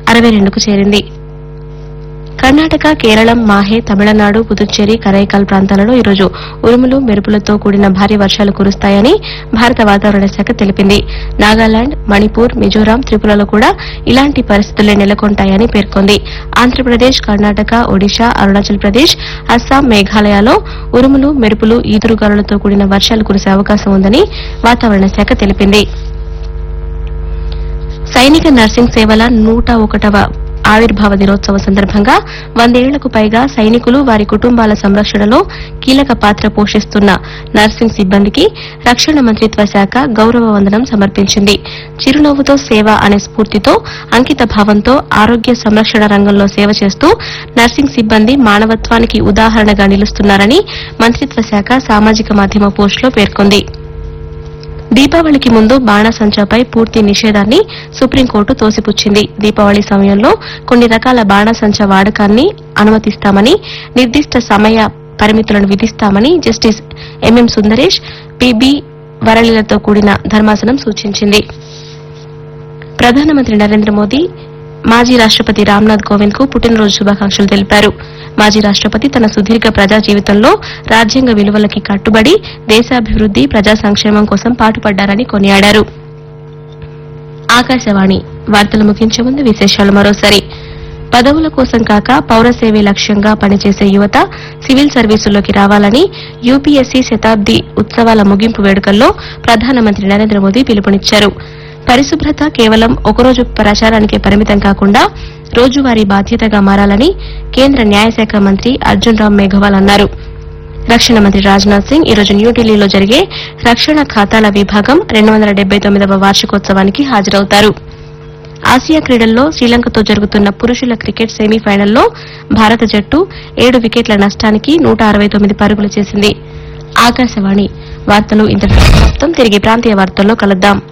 అరవై రెండుకు చేరింది కర్ణాటక కేరళం మాహే తమిళనాడు పుదుచ్చేరి కరైకాల్ ప్రాంతాలలో ఈరోజు ఉరుములు మెరుపులతో కూడిన భారీ వర్షాలు కురుస్తాయని భారత వాతావరణ శాఖ తెలిపింది నాగాలాండ్ మణిపూర్ మిజోరాం త్రిపురలో కూడా ఇలాంటి పరిస్థితులే నెలకొంటాయని పేర్కొంది ఆంధ్రప్రదేశ్ కర్ణాటక ఒడిశా అరుణాచల్ ప్రదేశ్ అస్సాం మేఘాలయలో ఉరుములు మెరుపులు ఈదురుగాలులతో కూడిన వర్షాలు కురిసే అవకాశం ఉందని వాతావరణ శాఖ తెలిపింది సైనిక నర్సింగ్ సేవల నూట ఒకటవ ఆవిర్భావ దినోత్సవ సందర్భంగా వందేళ్లకు పైగా సైనికులు వారి కుటుంబాల సంరక్షణలో కీలక పాత్ర పోషిస్తున్న నర్సింగ్ సిబ్బందికి రక్షణ మంత్రిత్వ శాఖ గౌరవ వందనం సమర్పించింది చిరునవ్వుతో సేవ అనే స్ఫూర్తితో అంకిత భావంతో ఆరోగ్య సంరక్షణ రంగంలో సేవ చేస్తూ నర్సింగ్ సిబ్బంది మానవత్వానికి ఉదాహరణగా నిలుస్తున్నారని మంత్రిత్వ శాఖ సామాజిక మాధ్యమ పోస్టులో పేర్కొంది దీపావళికి ముందు బాణసంచాపై పూర్తి నిషేధాన్ని సుప్రీంకోర్టు తోసిపుచ్చింది దీపావళి సమయంలో కొన్ని రకాల బాణసంచా వాడకాన్ని అనుమతిస్తామని నిర్దిష్ట సమయ పరిమితులను విధిస్తామని జస్టిస్ ఎంఎం సుందరేష్ పిబి వరళిలతో కూడిన ధర్మాసనం సూచించింది ప్రధానమంత్రి నరేంద్ర మోదీ మాజీ రాష్టపతి రామ్నాథ్ కోవింద్ కు పుట్టినరోజు శుభాకాంక్షలు తెలిపారు మాజీ రాష్టపతి తన సుదీర్ఘ ప్రజా జీవితంలో రాజ్యాంగ విలువలకి కట్టుబడి దేశాభివృద్ది ప్రజా సంక్షేమం కోసం పాటుపడ్డారని కొనియాడారు ఆకాశవాణి వార్తలు ముగించే ముందు విశేషాలు మరోసారి పదవుల కోసం కాక పౌర సేవే లక్ష్యంగా పనిచేసే యువత సివిల్ సర్వీసుల్లోకి రావాలని యూపీఎస్సీ శతాబ్ది ఉత్సవాల ముగింపు వేడుకల్లో ప్రధానమంత్రి నరేంద్ర మోదీ పిలుపునిచ్చారు పరిశుభ్రత కేవలం ఒకరోజు ప్రచారానికే పరిమితం కాకుండా రోజువారీ బాధ్యతగా మారాలని కేంద్ర న్యాయశాఖ మంత్రి అర్జున్ రామ్ మేఘవాల్ అన్నారు రక్షణ మంత్రి రాజ్నాథ్ సింగ్ ఈరోజు న్యూఢిల్లీలో జరిగే రక్షణ ఖాతాల విభాగం రెండు వందల డెబ్బై తొమ్మిదవ వార్షికోత్సవానికి హాజరవుతారు ఆసియా క్రీడల్లో శ్రీలంకతో జరుగుతున్న పురుషుల క్రికెట్ సెమీఫైనల్లో భారత జట్టు ఏడు వికెట్ల నష్టానికి నూట అరవై తొమ్మిది పరుగులు చేసింది ఆకాశవాణి వార్తలు ఇంతటితో సమాప్తం తిరిగి ప్రాంతీయ వార్తల్లో కలుద్దాం